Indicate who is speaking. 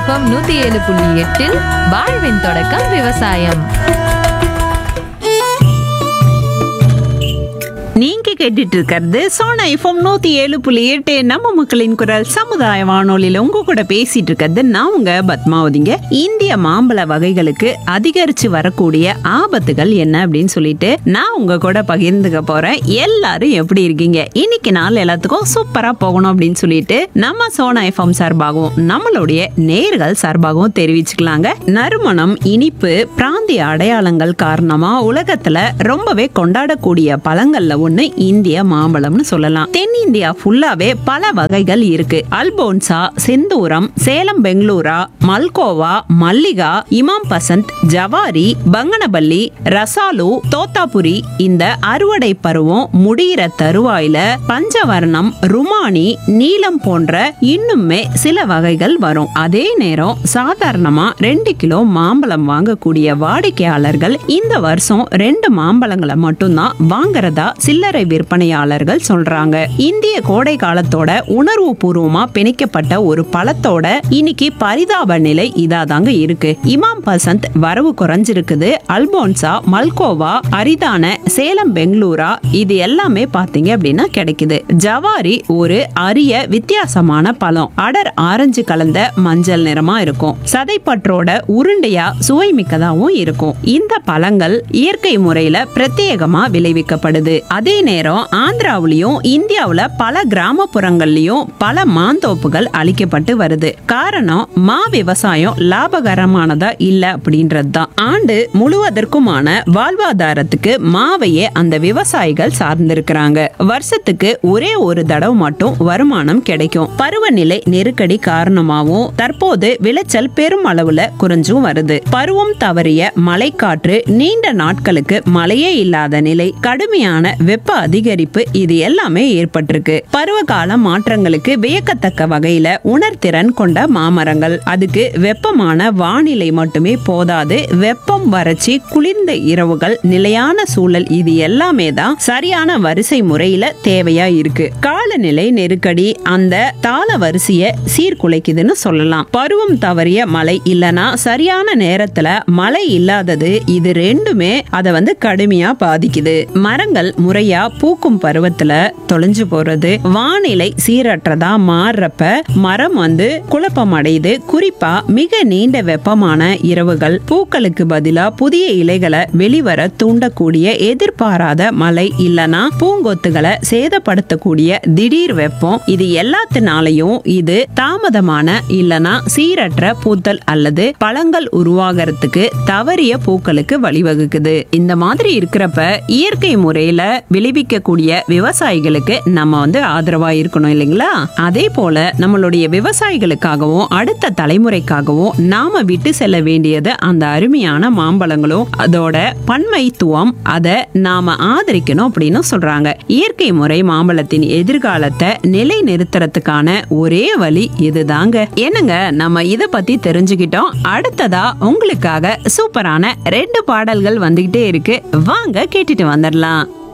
Speaker 1: FM நூத்தி ஏழு புள்ளி எட்டில் வாழ்வின் தொடக்கம் விவசாயம்
Speaker 2: நீங்க கேட்டுட்டு இருக்கிறது சோனா எஃப்எம் நூத்தி ஏழு புள்ளி எட்டு நம்ம மக்களின் குரல் சமுதாய வானொலியில உங்க கூட பேசிட்டு இருக்கிறது நான் உங்க பத்மாவதிங்க இந்திய மாம்பழ வகைகளுக்கு அதிகரிச்சு வரக்கூடிய ஆபத்துகள் என்ன அப்படின்னு சொல்லிட்டு நான் உங்க கூட பகிர்ந்துக்க போறேன் எல்லாரும் எப்படி இருக்கீங்க இன்னைக்கு நாள் எல்லாத்துக்கும் சூப்பரா போகணும் அப்படின்னு சொல்லிட்டு நம்ம சோனா எஃப்எம் சார்பாகவும் நம்மளுடைய நேர்கள் சார்பாகவும் தெரிவிச்சுக்கலாங்க நறுமணம் இனிப்பு பிராந்திய அடையாளங்கள் காரணமா உலகத்துல ரொம்பவே கொண்டாடக்கூடிய பழங்கள்ல ஒண்ணு இந்திய மாம்பழம்னு சொல்லலாம் தென்னிந்தியா ஃபுல்லாவே பல வகைகள் இருக்கு அல்போன்சா செந்தூரம் சேலம் பெங்களூரா மல்கோவா மல்லிகா இமாம் பசந்த் ஜவாரி பங்கனபல்லி ரசாலு தோத்தாபுரி இந்த அறுவடை பருவம் முடியிற தருவாயில பஞ்சவர்ணம் ருமானி நீலம் போன்ற இன்னுமே சில வகைகள் வரும் அதே நேரம் சாதாரணமா ரெண்டு கிலோ மாம்பழம் வாங்கக்கூடிய வாடிக்கையாளர்கள் இந்த வருஷம் ரெண்டு மாம்பழங்களை மட்டும்தான் வாங்குறதா சில்லறை விற்பனையாளர்கள் சொல்றாங்க இந்திய கோடை காலத்தோட உணர்வு பூர்வமா பிணைக்கப்பட்ட ஒரு பழத்தோட இன்னைக்கு பரிதாப நிலை இதாதாங்க இருக்கு இமாம் பசந்த் வரவு குறைஞ்சிருக்குது அல்போன்சா மல்கோவா அரிதான சேலம் பெங்களூரா இது எல்லாமே பாத்தீங்க அப்படின்னா கிடைக்குது ஜவாரி ஒரு அரிய வித்தியாசமான பழம் அடர் ஆரஞ்சு கலந்த மஞ்சள் நிறமா இருக்கும் சதைப்பற்றோட உருண்டையா சுவை மிக்கதாவும் இருக்கும் இந்த பழங்கள் இயற்கை முறையில பிரத்யேகமா விளைவிக்கப்படுது அதே நேரம் ஆந்திராவிலையும் இந்தியாவுல பல கிராமப்புறங்கள்லயும் பல மாந்தோப்புகள் அளிக்கப்பட்டு வருது காரணம் மா விவசாயம் லாபகரமானதா இல்ல அப்படின்றது தான் ஆண்டு முழுவதற்குமான வாழ்வாதாரத்துக்கு மாவையே அந்த விவசாயிகள் சார்ந்திருக்கிறாங்க வருஷத்துக்கு ஒரே ஒரு தடவை மட்டும் வருமானம் கிடைக்கும் பருவநிலை நெருக்கடி காரணமாகவும் தற்போது விளைச்சல் பெரும் அளவுல குறைஞ்சும் வருது பருவம் தவறிய மழைக்காற்று நீண்ட நாட்களுக்கு மழையே இல்லாத நிலை கடுமையான வெப்ப அதிகரிப்பு இது எல்லாமே ஏற்பட்டிருக்கு பருவகால மாற்றங்களுக்கு வியக்கத்தக்க வகையில உணர்திறன் கொண்ட மாமரங்கள் அதுக்கு வெப்பமான வானிலை மட்டுமே போதாது வெப்பம் வறட்சி குளிர்ந்த இரவுகள் நிலையான சூழல் இது எல்லாமே தான் சரியான வரிசை முறையில தேவையா இருக்கு காலநிலை நெருக்கடி அந்த தாள வரிசைய சீர்குலைக்குதுன்னு சொல்லலாம் பருவம் தவறிய மழை இல்லனா சரியான நேரத்துல மழை இல்லாதது இது ரெண்டுமே அதை வந்து கடுமையா பாதிக்குது மரங்கள் முறையா பூக்கும் பருவத்துல தொலைஞ்சு போறது வானிலை சீரற்றதா மாறுறப்ப மரம் வந்து குழப்பம் அடையுது குறிப்பா மிக நீண்ட வெப்பமான இரவுகள் பூக்களுக்கு பதிலா புதிய இலைகளை வெளிவர தூண்டக்கூடிய எதிர்பாராத மழை இல்லனா பூங்கொத்துகளை சேதப்படுத்தக்கூடிய திடீர் வெப்பம் இது எல்லாத்தினாலையும் இது தாமதமான இல்லனா சீரற்ற பூத்தல் அல்லது பழங்கள் உருவாகிறதுக்கு தவறிய பூக்களுக்கு வழிவகுக்குது இந்த மாதிரி இருக்கிறப்ப இயற்கை முறையில விளைவிக்கக்கூடிய விவசாயிகளுக்கு நம்ம வந்து ஆதரவா இருக்கணும் இல்லைங்களா அதே போல நம்மளுடைய விவசாயிகளுக்காகவும் அடுத்த தலைமுறைக்காகவும் நாம விட்டு செல்ல வேண்டியது அந்த அருமையான மாம்பழங்களும் அதோட பன்மைத்துவம் அதை நாம ஆதரிக்கணும் அப்படின்னு சொல்றாங்க இயற்கை முறை மாம்பழத்தின் எதிர்காலத்தை நிலை நிறுத்துறதுக்கான ஒரே வழி இதுதாங்க என்னங்க நம்ம இத பத்தி தெரிஞ்சுக்கிட்டோம் அடுத்ததா உங்களுக்காக சூப்பரான ரெண்டு பாடல்கள் வந்துகிட்டே இருக்கு வாங்க கேட்டுட்டு வந்துடலாம்